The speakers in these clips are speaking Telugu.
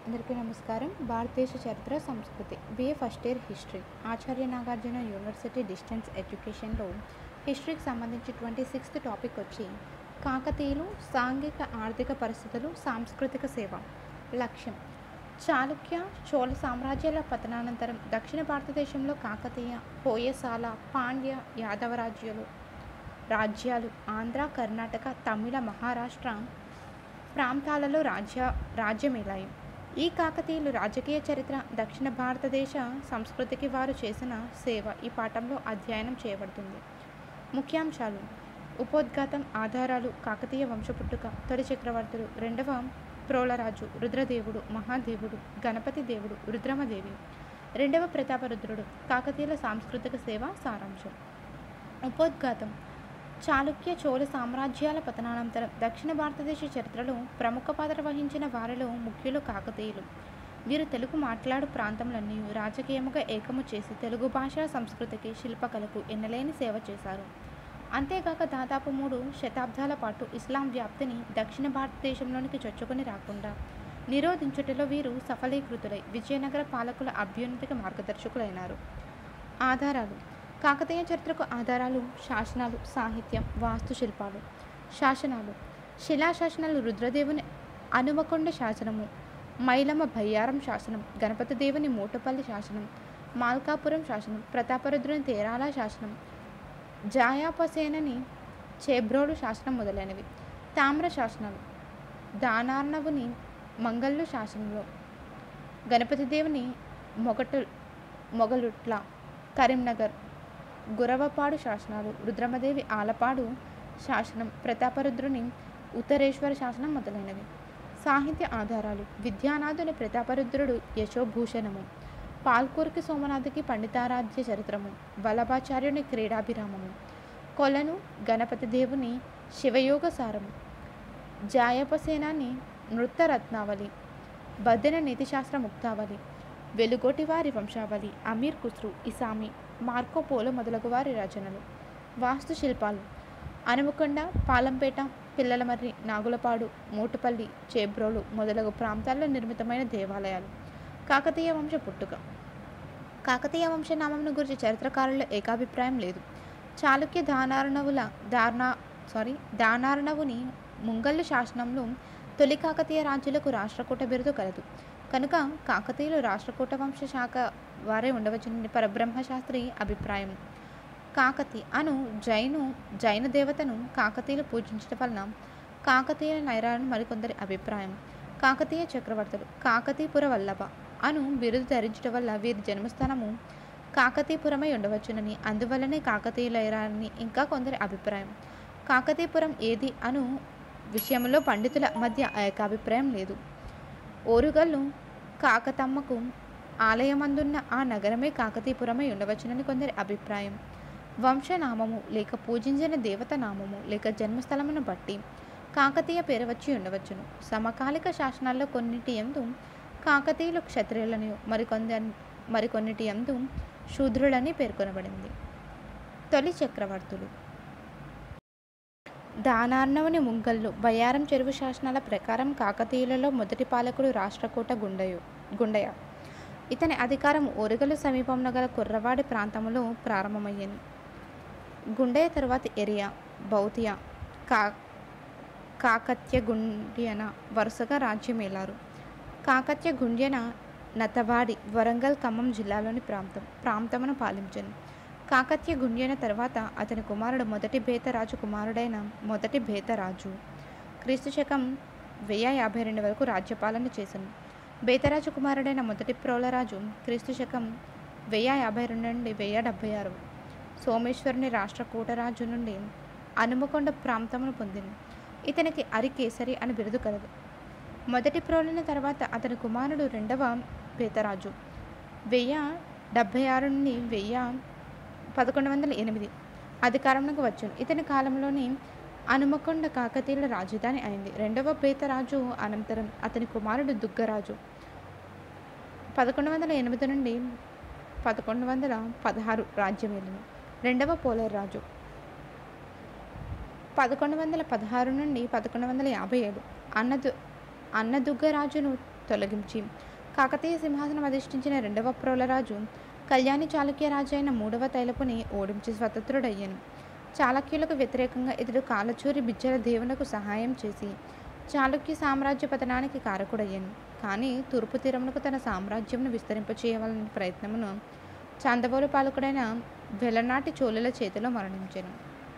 అందరికీ నమస్కారం భారతదేశ చరిత్ర సంస్కృతి BA first year history Acharya Nagarjuna university distance ఎడ్యుకేషన్లో హిస్టరీకి సంబంధించినటువంటి సిక్స్త్ టాపిక్ వచ్చి కాకతీయులు సాంఘిక ఆర్థిక పరిస్థితులు సాంస్కృతిక సేవ లక్ష్యం చాళుక్య చోళ సామ్రాజ్యాల పతనానంతరం దక్షిణ భారతదేశంలో కాకతీయ హోయసాల పాండ్య యాదవ రాజ్యాలు రాజ్యాలు ఆంధ్ర కర్ణాటక తమిళ మహారాష్ట్ర ప్రాంతాలలో రాజ్య రాజ్యమేలాయి ఈ కాకతీయులు రాజకీయ చరిత్ర దక్షిణ భారతదేశ సంస్కృతికి వారు చేసిన సేవ ఈ పాఠంలో అధ్యయనం చేయబడుతుంది ముఖ్యాంశాలు ఉపోద్ఘాతం ఆధారాలు కాకతీయ వంశపుట్టుక తొలి చక్రవర్తులు రెండవ ప్రోలరాజు రుద్రదేవుడు మహాదేవుడు గణపతి దేవుడు రుద్రమదేవి రెండవ ప్రతాపరుద్రుడు కాకతీయుల సాంస్కృతిక సేవ సారాంశం ఉపోద్ఘాతం చాళుక్య చోళ సామ్రాజ్యాల పతనానంతరం దక్షిణ భారతదేశ చరిత్రలో ప్రముఖ పాత్ర వహించిన వారిలో ముఖ్యులు కాకతీయులు వీరు తెలుగు మాట్లాడు ప్రాంతములన్నీ రాజకీయముగా ఏకము చేసి తెలుగు భాషా సంస్కృతికి శిల్పకళకు ఎన్నలేని సేవ చేశారు అంతేగాక దాదాపు మూడు శతాబ్దాల పాటు ఇస్లాం వ్యాప్తిని దక్షిణ భారతదేశంలోనికి చొచ్చుకొని రాకుండా నిరోధించుటలో వీరు సఫలీకృతులై విజయనగర పాలకుల అభ్యున్నతికి మార్గదర్శకులైనారు ఆధారాలు కాకతీయ చరిత్రకు ఆధారాలు శాసనాలు సాహిత్యం వాస్తుశిల్పాలు శాసనాలు శిలాశాసనాలు రుద్రదేవుని అనుమకొండ శాసనము మైలమ్మ భయ్యారం శాసనం గణపతి దేవుని మూటపల్లి శాసనం మాల్కాపురం శాసనం ప్రతాపరుద్రుని తేరాల శాసనం జాయాపసేనని చేబ్రోలు శాసనం మొదలైనవి తామ్ర శాసనాలు దానార్ణవుని మంగళ్ళు శాసనంలో గణపతి దేవుని మొగటు మొగలుట్ల కరీంనగర్ గురవపాడు శాసనాలు రుద్రమదేవి ఆలపాడు శాసనం ప్రతాపరుద్రుని ఉత్తరేశ్వర శాసనం మొదలైనవి సాహిత్య ఆధారాలు విద్యానాథుని ప్రతాపరుద్రుడు యశోభూషణము పాల్కూరికి సోమనాథుకి పండితారాధ్య చరిత్రము వల్లభాచార్యుని క్రీడాభిరామము కొలను గణపతి దేవుని శివయోగ సారము జాయపసేనాని నృత్యరత్నావళి బద్దెన నీతిశాస్త్ర ముక్తావళి వెలుగోటి వారి వంశావళి అమీర్ ఖుస్రు ఇసామి మార్కో పోలో మొదలగు వారి రచనలు వాస్తుశిల్పాలు అనుమకొండ పాలంపేట పిల్లలమర్రి నాగులపాడు మూటపల్లి చేబ్రోలు మొదలగు ప్రాంతాల్లో నిర్మితమైన దేవాలయాలు కాకతీయ వంశ పుట్టుక కాకతీయ వంశ నామంను గురించి చరిత్రకారుల్లో ఏకాభిప్రాయం లేదు చాళుక్య దానార్ణవుల దార్నా సారీ దానార్ణవుని ముంగళ్ళు శాసనంలో తొలి కాకతీయ రాజ్యులకు రాష్ట్రకూట బిరుదు కలదు కనుక కాకతీయులు రాష్ట్రకూట వంశ శాఖ వారే ఉండవచ్చునని పరబ్రహ్మశాస్త్రి అభిప్రాయం కాకతి అను జైను జైన దేవతను కాకతీయులు పూజించడం వలన కాకతీయుల నైరాన్ని మరికొందరి అభిప్రాయం కాకతీయ చక్రవర్తులు కాకతీపుర వల్లభ అను బిరుదు ధరించడం వల్ల వీరి జన్మస్థానము కాకతీపురమై ఉండవచ్చునని అందువల్లనే కాకతీయులైరాని ఇంకా కొందరి అభిప్రాయం కాకతీపురం ఏది అను విషయంలో పండితుల మధ్య ఏకాభిప్రాయం లేదు ఓరుగల్లు కాకతమ్మకు ఆలయమందున్న ఆ నగరమే కాకతీపురమై ఉండవచ్చునని కొందరి అభిప్రాయం వంశనామము లేక పూజించిన దేవత నామము లేక జన్మస్థలమును బట్టి కాకతీయ పేరు వచ్చి ఉండవచ్చును సమకాలిక శాసనాల్లో కొన్నిటి ఎందు కాకతీయులు క్షత్రియులని మరికొంద మరికొన్నిటి ఎందు శూద్రులని పేర్కొనబడింది తొలి చక్రవర్తులు దానార్ణవుని ముంగళ్ళు బయ్యారం చెరువు శాసనాల ప్రకారం కాకతీయులలో మొదటి పాలకుడు రాష్ట్రకూట గుండయు గుండయ్య ఇతని అధికారం ఓరుగలు సమీపంలో గల కుర్రవాడి ప్రాంతంలో ప్రారంభమయ్యింది గుండయ్య తరువాత ఎరియా బౌతియా కా కాకత్య గుండ్యన వరుసగా రాజ్యమేలారు కాకత్య గుండ్యన నతవాడి వరంగల్ ఖమ్మం జిల్లాలోని ప్రాంతం ప్రాంతమును పాలించను కాకత్య గుండ్యన తర్వాత అతని కుమారుడు మొదటి బేతరాజు కుమారుడైన మొదటి బేతరాజు క్రీస్తు శకం వెయ్యి యాభై రెండు వరకు రాజ్యపాలన చేశాను బేతరాజు కుమారుడైన మొదటి ప్రోలరాజు క్రీస్తు శకం వెయ్యి యాభై రెండు నుండి వెయ్యి డెబ్బై ఆరు సోమేశ్వరుని రాష్ట్ర కూటరాజు నుండి అనుమకొండ ప్రాంతమును పొందింది ఇతనికి అరికేసరి అని బిరుదు కలదు మొదటి ప్రోలిన తర్వాత అతని కుమారుడు రెండవ బేతరాజు వెయ్యి డెబ్బై ఆరు నుండి వెయ్యి పదకొండు వందల ఎనిమిది అధికారంలోకి వచ్చాను ఇతని కాలంలోని అనుమకొండ కాకతీయుల రాజధాని అయింది రెండవ బేతరాజు అనంతరం అతని కుమారుడు దుగ్గరాజు పదకొండు వందల ఎనిమిది నుండి పదకొండు వందల పదహారు రాజ్యం వెళ్ళింది రెండవ పోలర్ రాజు పదకొండు వందల పదహారు నుండి పదకొండు వందల యాభై ఏడు అన్నదు అన్నదుగ్గరాజును తొలగించి కాకతీయ సింహాసనం అధిష్ఠించిన రెండవ ప్రోలరాజు కళ్యాణి చాళుక్య రాజు అయిన మూడవ తైలపుని ఓడించి స్వతంత్రుడయ్యాను చాళక్యులకు వ్యతిరేకంగా ఇతడు కాలచూరి బిజ్జల దేవునకు సహాయం చేసి చాళుక్య సామ్రాజ్య పతనానికి కారకుడయ్యాను కానీ తూర్పు తీరమునకు తన సామ్రాజ్యంను విస్తరింపచేయవాలని ప్రయత్నమును చందబోలు పాలకుడైన వెలనాటి చోళుల చేతిలో మరణించాను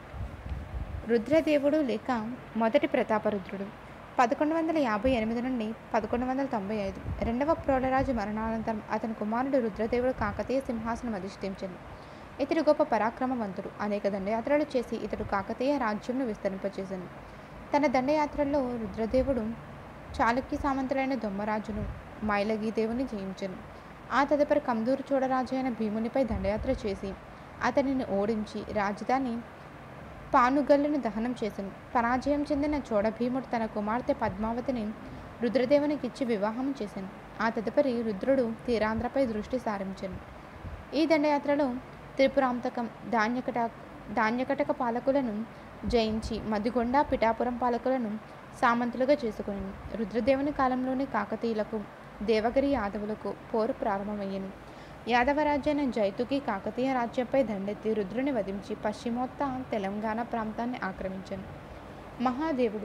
రుద్రదేవుడు లేక మొదటి ప్రతాపరుద్రుడు పదకొండు వందల యాభై ఎనిమిది నుండి పదకొండు వందల తొంభై ఐదు రెండవ ప్రోడరాజు మరణానంతరం అతని కుమారుడు రుద్రదేవుడు కాకతీయ సింహాసనం అధిష్ఠించను ఇతడు గొప్ప పరాక్రమవంతుడు అనేక దండయాత్రలు చేసి ఇతడు కాకతీయ రాజ్యంను విస్తరింపచేశాను తన దండయాత్రల్లో రుద్రదేవుడు చాళుక్య సామంతులైన దొమ్మరాజును మైలగి దేవుని జయించను ఆ తదుపరి కందూరు చూడరాజు అయిన భీమునిపై దండయాత్ర చేసి అతనిని ఓడించి రాజధాని పానుగల్లును దహనం చేశాను పరాజయం చెందిన చోడభీముడు తన కుమార్తె పద్మావతిని రుద్రదేవునికి ఇచ్చి వివాహం చేశాను ఆ తదుపరి రుద్రుడు తీరాంధ్రపై దృష్టి సారించాను ఈ దండయాత్రలో త్రిపురాంతకం ధాన్యకట ధాన్యకటక పాలకులను జయించి మదిగొండ పిఠాపురం పాలకులను సామంతులుగా చేసుకుని రుద్రదేవుని కాలంలోని కాకతీయులకు దేవగిరి యాదవులకు పోరు ప్రారంభమయ్యింది యాదవ రాజ్యాన్ని జైతుకి కాకతీయ రాజ్యంపై దండెత్తి రుద్రుని వధించి పశ్చిమోత్త తెలంగాణ ప్రాంతాన్ని ఆక్రమించాను మహాదేవుడు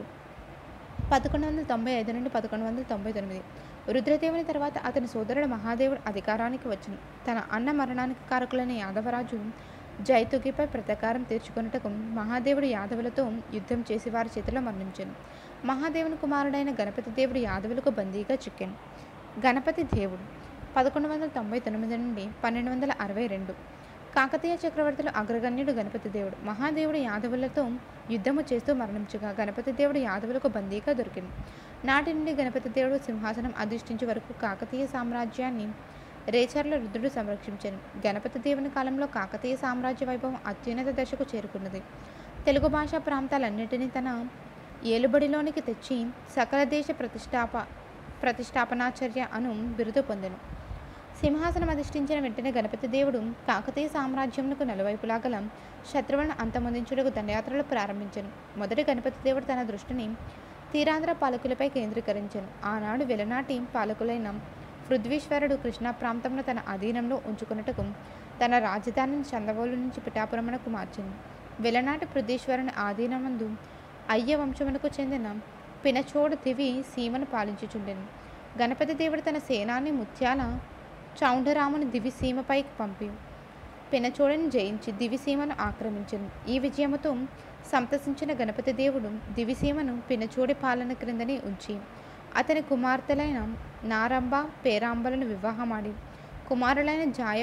పదకొండు వందల తొంభై ఐదు నుండి పదకొండు వందల తొంభై తొమ్మిది రుద్రదేవుని తర్వాత అతని సోదరుడు మహాదేవుడు అధికారానికి వచ్చిన తన అన్న మరణానికి కారకులైన యాదవరాజు జైతుగిపై ప్రతీకారం తీర్చుకొనుటకు మహాదేవుడు యాదవులతో యుద్ధం చేసి వారి చేతిలో మరణించాను మహాదేవుని కుమారుడైన గణపతి దేవుడు యాదవులకు బందీగా చిక్కాను గణపతి దేవుడు పదకొండు వందల తొంభై తొమ్మిది నుండి పన్నెండు వందల అరవై రెండు కాకతీయ చక్రవర్తులు అగ్రగణ్యుడు గణపతి దేవుడు మహాదేవుడు యాదవులతో యుద్ధము చేస్తూ మరణించగా గణపతి దేవుడు యాదవులకు బందీగా దొరికింది నాటి నుండి గణపతి దేవుడు సింహాసనం అధిష్ఠించే వరకు కాకతీయ సామ్రాజ్యాన్ని రేచర్ల రుద్రుడు సంరక్షించాను గణపతి దేవుని కాలంలో కాకతీయ సామ్రాజ్య వైభవం అత్యున్నత దశకు చేరుకున్నది తెలుగు భాషా ప్రాంతాలన్నిటినీ తన ఏలుబడిలోనికి తెచ్చి సకల దేశ ప్రతిష్టాప ప్రతిష్టాపనాచర్య అను బిరుదు పొందెను సింహాసనం అధిష్ఠించిన వెంటనే గణపతి దేవుడు కాకతీయ సామ్రాజ్యమునకు నలువైపులా గల శత్రువులను అంతమొందించుటకు దండయాత్రలు ప్రారంభించను మొదటి గణపతి దేవుడు తన దృష్టిని తీరాంధ్ర పాలకులపై కేంద్రీకరించాను ఆనాడు వెలనాటి పాలకులైన పృథ్వీశ్వరుడు కృష్ణా ప్రాంతంలో తన అధీనంలో ఉంచుకున్నటకు తన రాజధానిని చందవోలు నుంచి పిఠాపురమునకు మార్చింది వెలనాటి పృథ్వీశ్వరుని ఆధీనమందు అయ్య వంశమునకు చెందిన పినచోడు దివి సీమను పాలించుచుండెను గణపతి దేవుడు తన సేనాన్ని ముత్యాల చౌండరాముని దివిసీమపైకి పంపి పినచోడని జయించి దివిసీమను ఆక్రమించను ఈ విజయముతో సంతసించిన గణపతి దేవుడు దివిసీమను పినచోడి పాలన క్రిందని ఉంచి అతని కుమార్తెలైన నారంబ పేరాంబలను వివాహమాడి కుమారులైన జాయ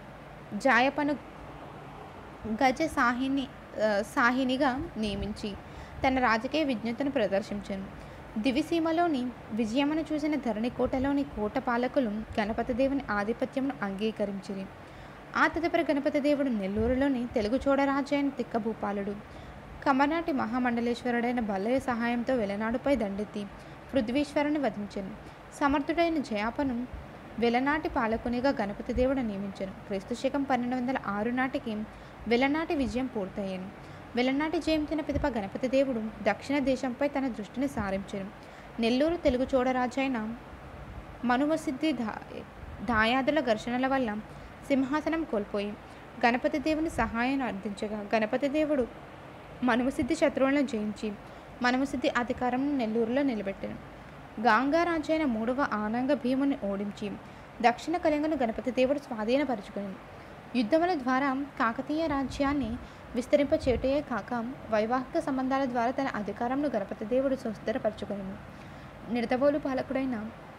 జాయపను గజ సాహిని ఆ, సాహినిగా నియమించి తన రాజకీయ విజ్ఞతను ప్రదర్శించాను దివిసీమలోని విజయమును చూసిన ధరణికోటలోని కోట పాలకులు గణపతి దేవుని ఆధిపత్యమును అంగీకరించిరి ఆ తదుపరి గణపతి దేవుడు నెల్లూరులోని తెలుగు చోడరాజు అయిన తిక్కభూపాలుడు కమర్నాటి మహామండలేశ్వరుడైన బల్లయ్య సహాయంతో వెలనాడుపై దండెత్తి పృథ్వీశ్వరుని వధించను సమర్థుడైన జయాపను వెలనాటి పాలకునిగా గణపతి దేవుడు నియమించను క్రీస్తు శకం పన్నెండు వందల ఆరు నాటికి వెలనాటి విజయం పూర్తయ్యాను వెలనాటి జయంతిన పిదప గణపతి దేవుడు దక్షిణ దేశంపై తన దృష్టిని సారించను నెల్లూరు తెలుగు చోడరాజైన మనుమసిద్ధి దా దాయాదుల ఘర్షణల వల్ల సింహాసనం కోల్పోయి గణపతి దేవుని సహాయాన్ని అర్థించగా గణపతి దేవుడు మనుమసిద్ధి శత్రువులను జయించి మనుమసిద్ధి అధికారం నెల్లూరులో నిలబెట్టాను గాంగా రాజైన మూడవ ఆనంగ భీముని ఓడించి దక్షిణ కళింగను గణపతి దేవుడు స్వాధీనపరుచుకుని యుద్ధముల ద్వారా కాకతీయ రాజ్యాన్ని విస్తరింపచేయటే కాక వైవాహిక సంబంధాల ద్వారా తన అధికారంను గణపతి దేవుడు సుస్థిరపరచుకుని నిడతవోలు పాలకుడైన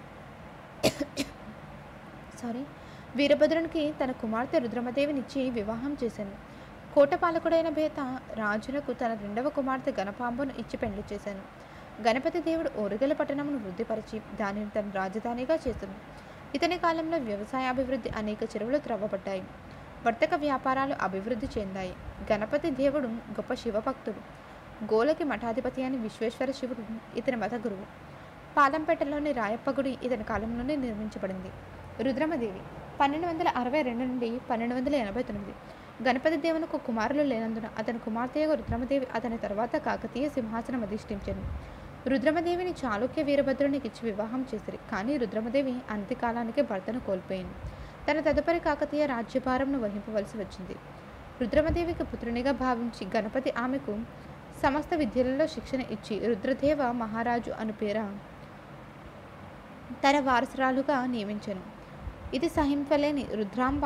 సారీ వీరభద్రునికి తన కుమార్తె రుద్రమదేవినిచ్చి వివాహం చేశాను కోట పాలకుడైన బేత రాజునకు తన రెండవ కుమార్తె గణపాంబును ఇచ్చి పెళ్లి చేశాను గణపతి దేవుడు ఓరుగల పట్టణమును వృద్ధిపరిచి దానిని తన రాజధానిగా చేశాను ఇతని కాలంలో వ్యవసాయ అభివృద్ధి అనేక చెరువులు త్రవ్వబడ్డాయి వర్తక వ్యాపారాలు అభివృద్ధి చెందాయి గణపతి దేవుడు గొప్ప శివభక్తుడు గోలకి మఠాధిపతి అని విశ్వేశ్వర శివుడు ఇతని మత గురువు పాలంపేటలోని రాయప్ప గుడి ఇతని కాలంలోనే నిర్మించబడింది రుద్రమదేవి పన్నెండు వందల అరవై రెండు నుండి పన్నెండు వందల ఎనభై తొమ్మిది గణపతి దేవునికి కుమారులు లేనందున అతని కుమార్తెగా రుద్రమదేవి అతని తర్వాత కాకతీయ సింహాసనం అధిష్ఠించింది రుద్రమదేవిని చాళుక్య వీరభద్రునికి ఇచ్చి వివాహం చేసిరి కానీ రుద్రమదేవి అనతి కాలానికే భర్తను కోల్పోయింది తన తదుపరి కాకతీయ రాజ్యభారంను వహింపవలసి వచ్చింది రుద్రమదేవికి పుత్రునిగా భావించి గణపతి ఆమెకు సమస్త విద్యలలో శిక్షణ ఇచ్చి రుద్రదేవ మహారాజు అను పేర తన వారసురాలుగా నియమించను ఇది సహింపలేని రుద్రాంబ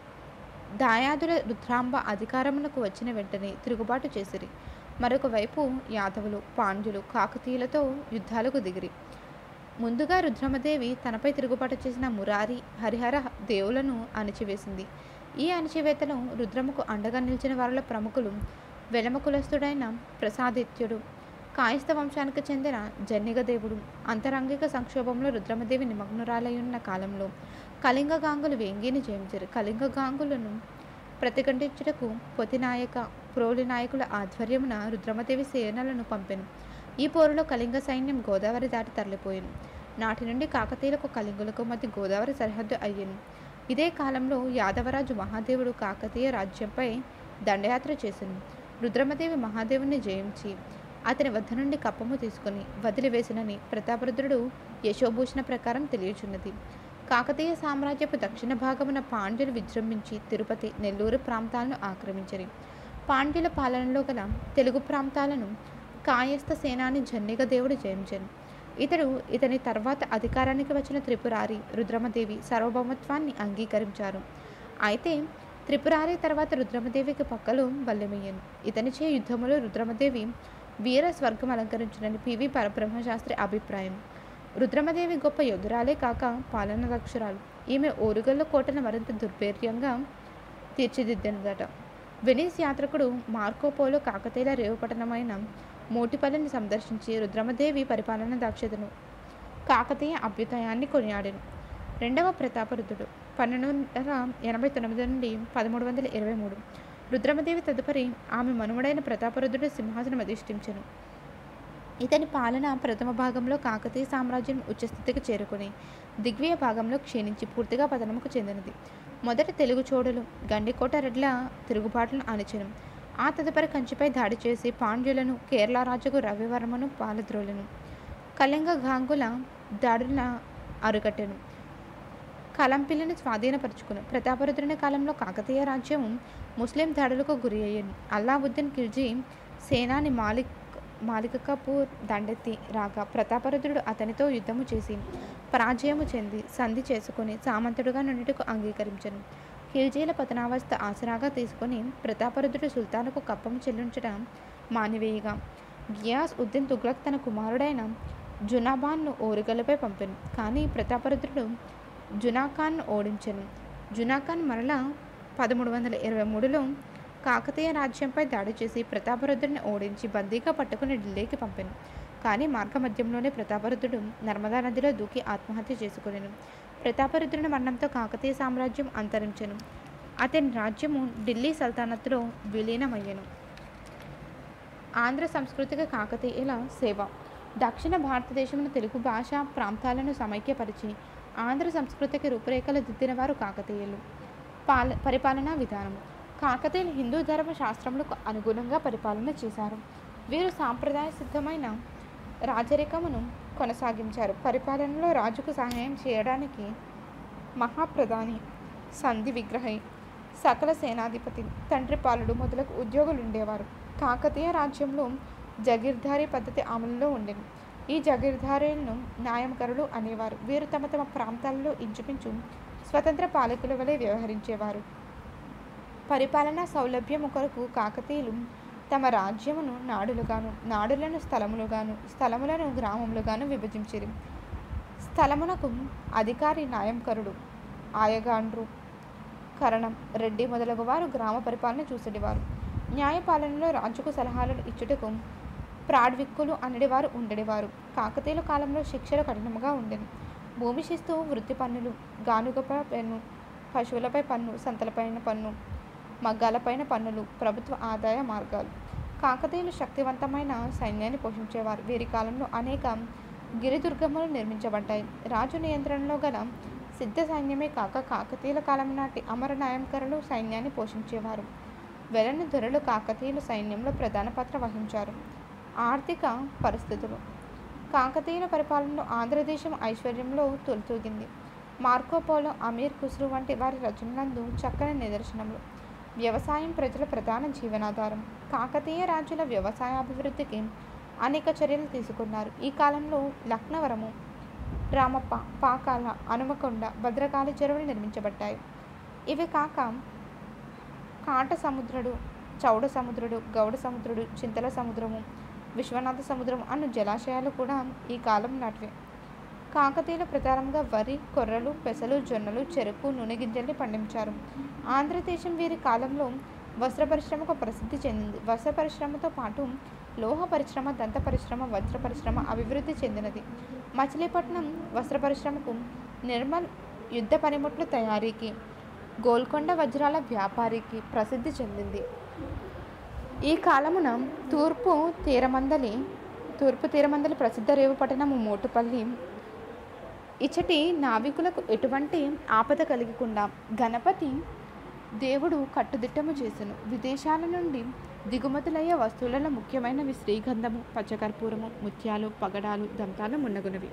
దాయాదుల రుద్రాంబ అధికారమునకు వచ్చిన వెంటనే తిరుగుబాటు చేసిరి మరొక వైపు యాదవులు పాండ్యులు కాకతీయులతో యుద్ధాలకు దిగిరి ముందుగా రుద్రమదేవి తనపై తిరుగుబాటు చేసిన మురారి హరిహర దేవులను అణిచివేసింది ఈ అణిచివేతలో రుద్రముకు అండగా నిలిచిన వారిలో ప్రముఖులు వెలమ కులస్థుడైన ప్రసాదిత్యుడు కాయస్థ వంశానికి చెందిన జన్నిగ దేవుడు అంతరంగిక సంక్షోభంలో రుద్రమదేవి నిమగ్నురాలయ్యున్న కాలంలో కళింగ గాంగులు వేంగిని జయించారు కళింగ గాంగులను ప్రతిఘటించుటకు పొతినాయక ప్రోలి నాయకుల ఆధ్వర్యమున రుద్రమదేవి సేనలను పంపెను ఈ పోరులో కళింగ సైన్యం గోదావరి దాటి తరలిపోయాను నాటి నుండి కాకతీయులకు కళింగులకు మధ్య గోదావరి సరిహద్దు అయ్యాను ఇదే కాలంలో యాదవరాజు మహాదేవుడు కాకతీయ రాజ్యంపై దండయాత్ర చేసింది రుద్రమదేవి మహాదేవుని జయించి అతని వద్ద నుండి కప్పము తీసుకుని వదిలివేసినని ప్రతాపరుద్రుడు యశోభూషణ ప్రకారం తెలియచున్నది కాకతీయ సామ్రాజ్యపు దక్షిణ భాగమున పాండ్యులు విజృంభించి తిరుపతి నెల్లూరు ప్రాంతాలను ఆక్రమించరి పాండ్యుల పాలనలో గల తెలుగు ప్రాంతాలను కాయస్థ సేనాని జన్నిగ దేవుడు జయించను ఇతడు ఇతని తర్వాత అధికారానికి వచ్చిన త్రిపురారి రుద్రమదేవి సార్వభౌమత్వాన్ని అంగీకరించారు అయితే త్రిపురారి తర్వాత రుద్రమదేవికి పక్కలు బల్లెమయ్యను ఇతనిచే యుద్ధములో రుద్రమదేవి వీర స్వర్గం అలంకరించునని పివి పరబ్రహ్మశాస్త్రి అభిప్రాయం రుద్రమదేవి గొప్ప యోధురాలే కాక పాలన దక్షురాలు ఈమె ఓరుగల్ల కోటను మరింత దుర్భేర్యంగా తీర్చిదిద్దినదట వెనీస్ యాత్రికుడు మార్కోపోలో కాకతీయుల రేవుపట్టణమైన మోటిపల్లిని సందర్శించి రుద్రమదేవి పరిపాలన దక్షతను కాకతీయ అభ్యుదయాన్ని కొనియాడాను రెండవ ప్రతాపరుద్రుడు పన్నెండు వందల ఎనభై తొమ్మిది నుండి పదమూడు వందల ఇరవై మూడు రుద్రమదేవి తదుపరి ఆమె మనుమడైన ప్రతాపరుద్రుడు సింహాసనం అధిష్ఠించను ఇతని పాలన ప్రథమ భాగంలో కాకతీయ సామ్రాజ్యం ఉచ్చస్థితికి చేరుకుని దిగ్విజయ భాగంలో క్షీణించి పూర్తిగా పతనముకు చెందినది మొదట తెలుగు చోడులు గండికోట రెడ్ల తిరుగుబాట్లను అణిచెను ఆ తదుపరి కంచిపై దాడి చేసి పాండ్యులను కేరళ రాజుకు రవివర్మను పాలద్రోలను కళింగ గాంగుల దాడుల అరుగట్టెను కలంపిల్లిని స్వాధీనపరుచుకుని ప్రతాపరుద్రుని కాలంలో కాకతీయ రాజ్యం ముస్లిం దాడులకు గురి అయ్యింది అల్లావుద్దీన్ ఖిల్జీ సేనాని మాలిక్ మాలిక కపూర్ దండెత్తి రాగా ప్రతాపరుద్రుడు అతనితో యుద్ధము చేసి పరాజయము చెంది సంధి చేసుకుని సామంతుడుగా నుండిటకు అంగీకరించను ఖిల్జీల పతనావస్థ ఆసరాగా తీసుకొని ప్రతాపరుద్రుడు సుల్తానుకు కప్పము చెల్లించడం మానివేయగా గియాస్ ఉద్దీన్ తుగ్లక్ తన కుమారుడైన జునాబాన్ను ఓరుగలపై పంపెను కానీ ప్రతాపరుద్రుడు జునాఖాన్ను ఓడించెను జునాఖాన్ మరలా పదమూడు వందల ఇరవై మూడులో కాకతీయ రాజ్యంపై దాడి చేసి ప్రతాపరుద్రుడిని ఓడించి బందీగా పట్టుకుని ఢిల్లీకి పంపాను కానీ మార్గమధ్యంలోనే ప్రతాపరుద్రుడు నర్మదా నదిలో దూకి ఆత్మహత్య చేసుకునేను ప్రతాపరుద్రుని మరణంతో కాకతీయ సామ్రాజ్యం అంతరించెను అతని రాజ్యము ఢిల్లీ సల్తానత్తులో విలీనమయ్యెను ఆంధ్ర సాంస్కృతిక కాకతీయుల సేవ దక్షిణ భారతదేశంలో తెలుగు భాష ప్రాంతాలను సమైక్యపరిచి ఆంధ్ర సంస్కృతికి రూపురేఖలు దిద్దిన వారు కాకతీయులు పాల పరిపాలనా విధానం కాకతీయులు హిందూ ధర్మ శాస్త్రములకు అనుగుణంగా పరిపాలన చేశారు వీరు సాంప్రదాయ సిద్ధమైన రాజరికమును కొనసాగించారు పరిపాలనలో రాజుకు సహాయం చేయడానికి మహాప్రధాని సంధి విగ్రహి సకల సేనాధిపతి తండ్రి పాలుడు మొదలగు ఉద్యోగులు ఉండేవారు కాకతీయ రాజ్యంలో జగీర్దారీ పద్ధతి అమలులో ఉండేది ఈ జగీర్దారీలను న్యాయమకరులు అనేవారు వీరు తమ తమ ప్రాంతాలలో ఇంచుమించు స్వతంత్ర పాలకుల వలె వ్యవహరించేవారు పరిపాలనా సౌలభ్యము కొరకు కాకతీయులు తమ రాజ్యమును నాడులుగాను నాడులను స్థలములుగాను స్థలములను గ్రామములుగాను విభజించిరి స్థలమునకు అధికారి న్యాయంకరుడు ఆయగాండ్రు కరణం రెడ్డి మొదలగు వారు గ్రామ పరిపాలన చూసేటివారు న్యాయపాలనలో రాజుకు సలహాలను ఇచ్చుటకు ప్రాడ్విక్కులు అనడివారు ఉండేవారు కాకతీయుల కాలంలో శిక్షలు కఠినముగా ఉండేవి భూమి శిస్తు వృత్తి పన్నులు గానుగపై పన్ను పశువులపై పన్ను సంతలపైన పన్ను మగ్గాలపైన పన్నులు ప్రభుత్వ ఆదాయ మార్గాలు కాకతీయులు శక్తివంతమైన సైన్యాన్ని పోషించేవారు వీరి కాలంలో అనేక గిరిదుర్గములు నిర్మించబడ్డాయి రాజు నియంత్రణలో గల సిద్ధ సైన్యమే కాక కాకతీయుల కాలం నాటి అమర నాయంకరులు సైన్యాన్ని పోషించేవారు వెలని దొరలు కాకతీయుల సైన్యంలో ప్రధాన పాత్ర వహించారు ఆర్థిక పరిస్థితులు కాకతీయుల పరిపాలనలో ఆంధ్రదేశం ఐశ్వర్యంలో తొలితూగింది మార్కోపోలో అమీర్ ఖుస్రు వంటి వారి రచనలందు చక్కని నిదర్శనములు వ్యవసాయం ప్రజల ప్రధాన జీవనాధారం కాకతీయ రాజుల వ్యవసాయ అభివృద్ధికి అనేక చర్యలు తీసుకున్నారు ఈ కాలంలో లక్నవరము రామప్ప పాకాల హనుమకొండ భద్రకాళి చెరువులు నిర్మించబడ్డాయి ఇవి కాక కాట సముద్రుడు చౌడ సముద్రుడు గౌడ సముద్రుడు చింతల సముద్రము విశ్వనాథ సముద్రం అను జలాశయాలు కూడా ఈ కాలం నాటివే కాకతీయుల ప్రకారంగా వరి కొర్రలు పెసలు జొన్నలు చెరుకు నూనె గింజల్ని పండించారు ఆంధ్రదేశం వీరి కాలంలో వస్త్ర పరిశ్రమకు ప్రసిద్ధి చెందింది వస్త్ర పరిశ్రమతో పాటు లోహ పరిశ్రమ దంత పరిశ్రమ వజ్ర పరిశ్రమ అభివృద్ధి చెందినది మచిలీపట్నం వస్త్ర పరిశ్రమకు నిర్మల్ యుద్ధ పనిముట్ల తయారీకి గోల్కొండ వజ్రాల వ్యాపారికి ప్రసిద్ధి చెందింది ఈ కాలమున తూర్పు తీరమందలి తూర్పు తీరమందలి ప్రసిద్ధ రేవు పట్టణము మోటుపల్లి ఇచ్చటి నావికులకు ఎటువంటి ఆపద కలిగకుండా గణపతి దేవుడు కట్టుదిట్టము చేసెను విదేశాల నుండి దిగుమతులయ్యే వస్తువులలో ముఖ్యమైనవి శ్రీగంధము పచ్చకర్పూరము ముత్యాలు పగడాలు దంతాలు మున్నగునవి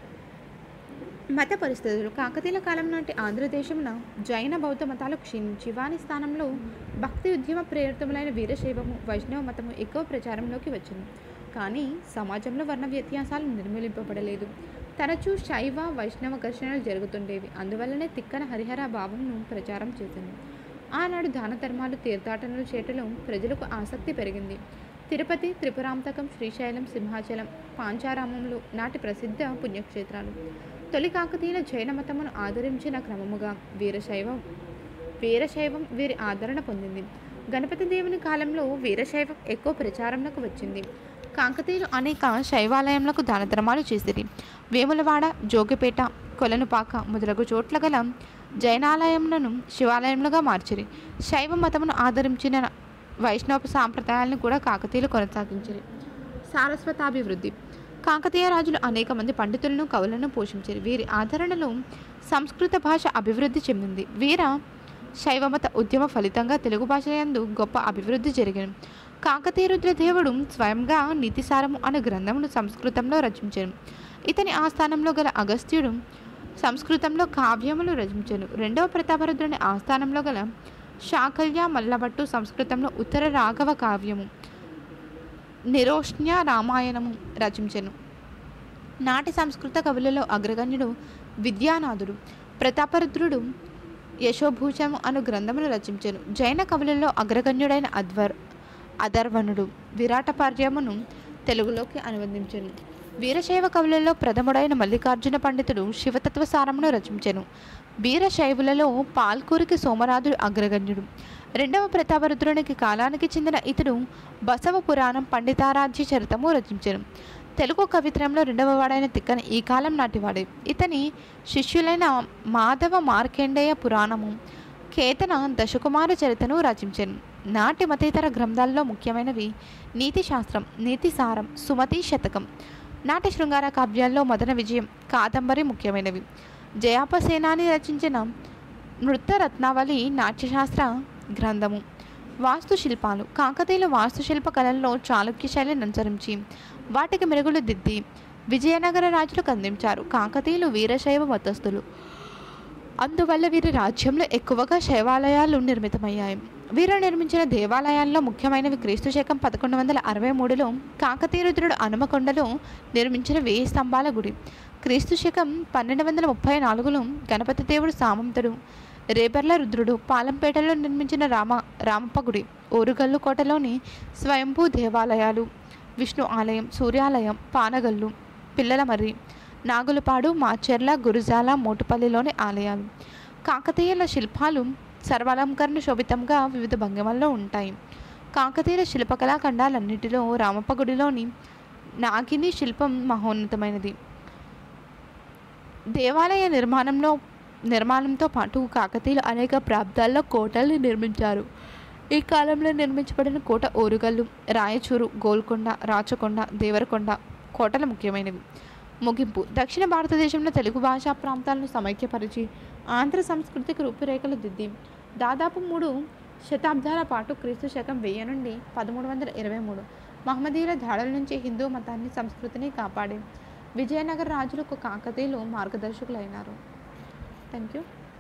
మత పరిస్థితులు కాకతీయుల కాలం నాటి ఆంధ్రదేశమున జైన బౌద్ధ మతాలు క్షీణించి వాని స్థానంలో భక్తి ఉద్యమ ప్రేరితములైన వీరశైవము వైష్ణవ మతము ఎక్కువ ప్రచారంలోకి వచ్చింది కానీ సమాజంలో వర్ణ వ్యత్యాసాలు నిర్మూలింపబడలేదు తరచూ శైవ వైష్ణవ ఘర్షణలు జరుగుతుండేవి అందువల్లనే తిక్కన హరిహర భావంను ప్రచారం చేసింది ఆనాడు దాన ధర్మాలు తీర్థాటనలు చేటలో ప్రజలకు ఆసక్తి పెరిగింది తిరుపతి త్రిపురాంతకం శ్రీశైలం సింహాచలం పాంచారామములు నాటి ప్రసిద్ధ పుణ్యక్షేత్రాలు తొలి కాకతీయుల జైన మతమును ఆదరించిన క్రమముగా వీరశైవం వీరశైవం వీరి ఆదరణ పొందింది గణపతి దేవుని కాలంలో వీరశైవం ఎక్కువ ప్రచారంలోకి వచ్చింది కాకతీయులు అనేక శైవాలయములకు దాన ధర్మాలు చేసిరి వేములవాడ జోగిపేట కొలనుపాక మొదలగు చోట్ల గల జైనాలయములను శివాలయములుగా మార్చిరి శైవ మతమును ఆదరించిన వైష్ణవ సాంప్రదాయాలను కూడా కాకతీయులు కొనసాగించిరి సారస్వతాభివృద్ధి కాకతీయ రాజులు అనేక మంది పండితులను కవులను పోషించారు వీరి ఆదరణలో సంస్కృత భాష అభివృద్ధి చెందింది వీర శైవమత ఉద్యమ ఫలితంగా తెలుగు భాష యందు గొప్ప అభివృద్ధి జరిగింది కాకతీయ రుద్రదేవుడు స్వయంగా నీతిసారము అనే గ్రంథమును సంస్కృతంలో రచించారు ఇతని ఆస్థానంలో గల అగస్త్యుడు సంస్కృతంలో కావ్యములు రచించాను రెండవ ప్రతాపరుద్రుని ఆస్థానంలో గల శాకల్య మల్లభట్టు సంస్కృతంలో ఉత్తర రాఘవ కావ్యము నిరోష్ణ్య రామాయణము రచించెను నాటి సంస్కృత కవులలో అగ్రగణ్యుడు విద్యానాథుడు ప్రతాపరుద్రుడు యశోభూషము అను గ్రంథమును రచించెను జైన కవులలో అగ్రగణ్యుడైన అద్వర్ అధర్వణుడు విరాటపర్యమును తెలుగులోకి అనువదించెను వీరశైవ కవులలో ప్రథముడైన మల్లికార్జున పండితుడు శివతత్వ సారమును రచించెను వీరశైవులలో పాల్కూరికి సోమరాజుడు అగ్రగణ్యుడు రెండవ ప్రతాపరుద్రునికి కాలానికి చెందిన ఇతడు బసవ పురాణం పండితారాధ్య చరితము రచించెను తెలుగు కవిత్రంలో రెండవ వాడైన తిక్కన ఈ కాలం నాటివాడే ఇతని శిష్యులైన మాధవ మార్కండేయ పురాణము కేతన దశకుమార చరితను రచించెను నాటి మతేతర గ్రంథాల్లో ముఖ్యమైనవి నీతి శాస్త్రం నీతి సారం సుమతి శతకం నాటి శృంగార కావ్యాల్లో మదన విజయం కాదంబరి ముఖ్యమైనవి జయాపసేనాని రచించిన నృత్య రత్నావళి నాట్యశాస్త్ర గ్రంథము వాస్తుశిల్పాలు కాకతీయుల వాస్తుశిల్ప కళల్లో చాళుక్య శైలిని అనుసరించి వాటికి మెరుగులు దిద్ది విజయనగర రాజులకు అందించారు కాకతీయులు వీరశైవ మతస్థులు అందువల్ల వీరి రాజ్యంలో ఎక్కువగా శైవాలయాలు నిర్మితమయ్యాయి వీరు నిర్మించిన దేవాలయాల్లో ముఖ్యమైనవి క్రీస్తు శకం పదకొండు వందల అరవై మూడులో కాకతీయ రుద్రుడు హనుమకొండలో నిర్మించిన వేయి స్తంభాల గుడి క్రీస్తు శకం పన్నెండు వందల ముప్పై నాలుగులో గణపతి దేవుడు సామంతుడు రేపర్ల రుద్రుడు పాలంపేటలో నిర్మించిన రామ రామప్ప గుడి ఓరుగల్లు కోటలోని స్వయంభూ దేవాలయాలు విష్ణు ఆలయం సూర్యాలయం పానగల్లు పిల్లలమర్రి నాగులపాడు మాచెర్ల గురుజాల మోటుపల్లిలోని ఆలయాలు కాకతీయుల శిల్పాలు సర్వాలంకరణ శోభితంగా వివిధ భంగిమల్లో ఉంటాయి కాకతీయుల శిల్పకళా ఖండాలన్నిటిలో రామప్ప గుడిలోని నాగిని శిల్పం మహోన్నతమైనది దేవాలయ నిర్మాణంలో నిర్మాణంతో పాటు కాకతీయులు అనేక ప్రాంతాల్లో కోటల్ని నిర్మించారు ఈ కాలంలో నిర్మించబడిన కోట ఓరుగల్లు రాయచూరు గోల్కొండ రాచకొండ దేవరకొండ కోటలు ముఖ్యమైనవి ముగింపు దక్షిణ భారతదేశంలో తెలుగు భాషా ప్రాంతాలను సమైక్యపరిచి ఆంధ్ర సంస్కృతికి రూపురేఖలు దిద్ది దాదాపు మూడు శతాబ్దాల పాటు క్రీస్తు శకం వెయ్యి నుండి పదమూడు వందల ఇరవై మూడు మహమ్మదీయుల దాడుల నుంచి హిందూ మతాన్ని సంస్కృతిని కాపాడి విజయనగర రాజులకు కాకతీయులు మార్గదర్శకులైనారు థ్యాంక్ యూ